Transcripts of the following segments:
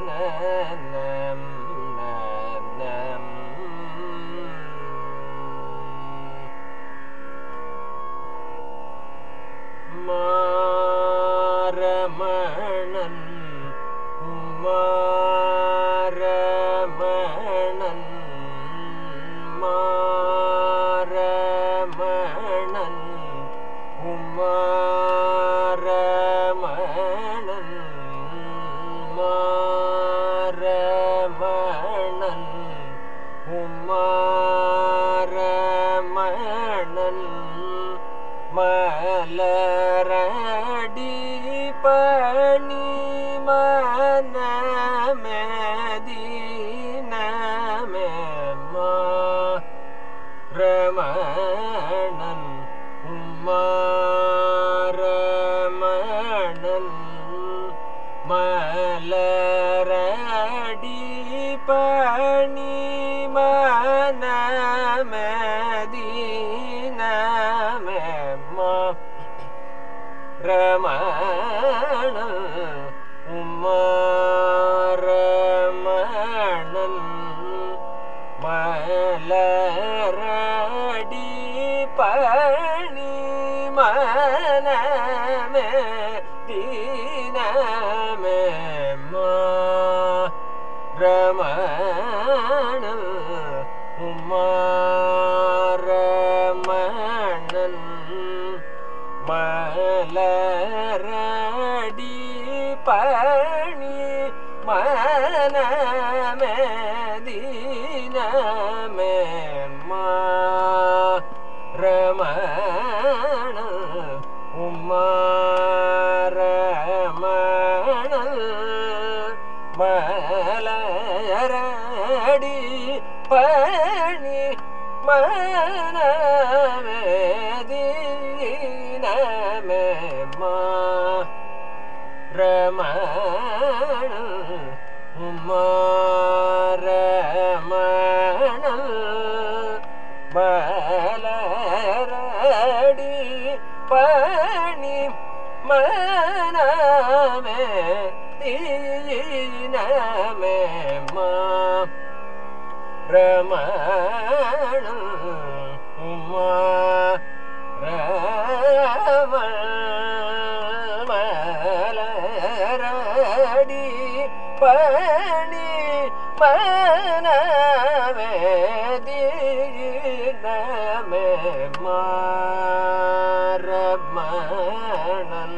மாரமணன் மாரமணன் மாரமணன் உமாரமணன் மாரமணன் உமாரமணன் மலரடி பணி மனமேதீனமேமா ரமணன் உமாரமணன் மலரடி பணி மனமேதீனமேமா ரமணன் உமாரமணன் மலரடி பணி மனமே தீனமே ரமணன் உமாரமணன் மலரடி பணி மனமே தீனமே ரமணன் உமாரமணன் மலரடி பணி மனமே தீனமே ரமணன் உமாரமணன் மலரடி பணி மனமே தீனமே ரமணன் உமா மலரடி பணி மனமே தீனமே மாரமணன்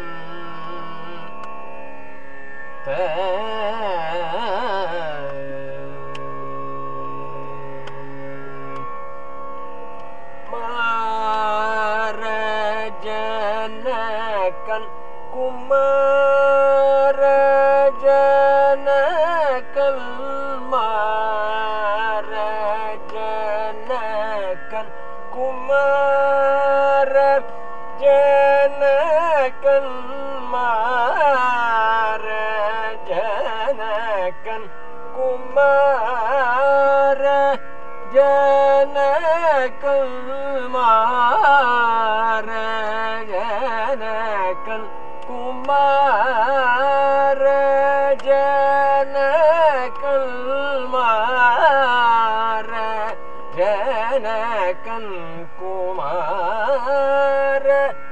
மாரஜனகன் குமாரஜனகன் மாரஜனகன் குமார ஜனகன் மார ஜனகன் குமார ஜனகன் மார ஜனகன் குமார ஜனகன் மார ஜனகன் குமார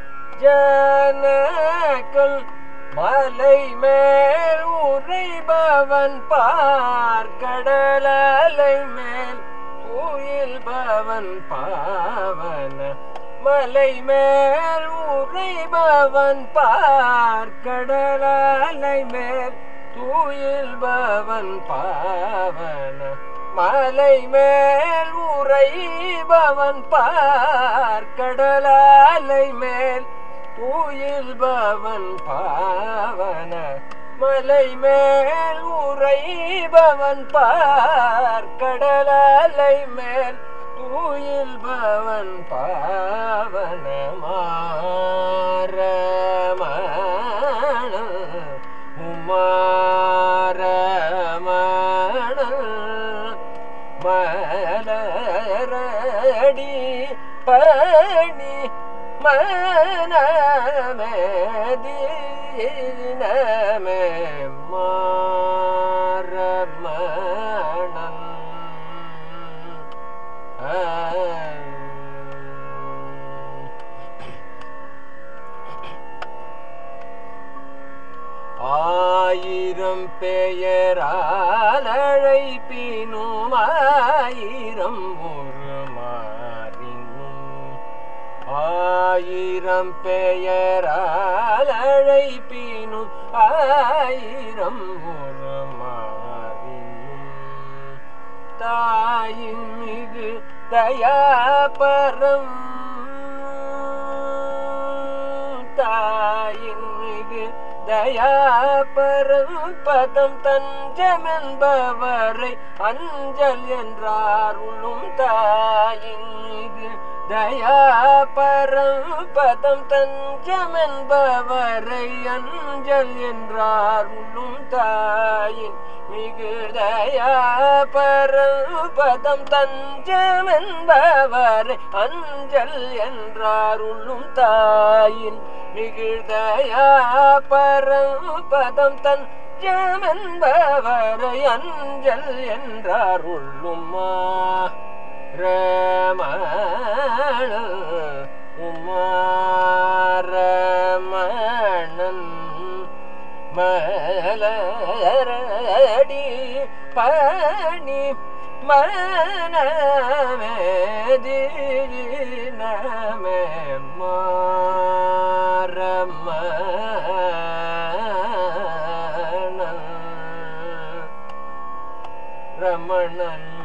ஜனகன் மலை மேல் உரைபவன் பார்க்கடலை மேல் உயில்பவன் பாவன மலை மேல் உரைபவன் பார்க்கடலை மேல் தூயில்பவன் பாவன மலை மேல் உரைபவன் பார்க்கடலை மேல் தூயில்பவன் பாவன மலை மேல் உரைபவன் பார்க்கடலை மேல் தூயில்பவன் பாவன மாரமண உமாரமண மலரடி பணி மனமே தீனமே மா ஆயிரம் பெயரால் அழைப்பினும் ஆயிரம் ஒரு மாறினும் ஆயிரம் பெயரால் அழைப்பினும் ஆயிரம் ஒரு மாறினும் தாயின் மிகு தயாபரம் தாயின் மிகு தயாபரம் பதம் தஞ்சமென்பவரை அஞ்சல் என்றார் உள்ளும் தாயின் மிகு தயாபரம் பதம் தஞ்சமென்பவரை அஞ்சல் என்றார் உள்ளும் தாயின் மிகு தயாபரம் பதம் தஞ்சமென்பவரை அஞ்சல் என்றார் உள்ளும் தாயின் மிகுதயாபரம் பதம் தன் ஜமென்பவரை அஞ்சல் என்றார் உள்ளுமா ரமணன் உமாரமணன் மலரடி பணி மனமேதினமே மாரமணன் ரமணன்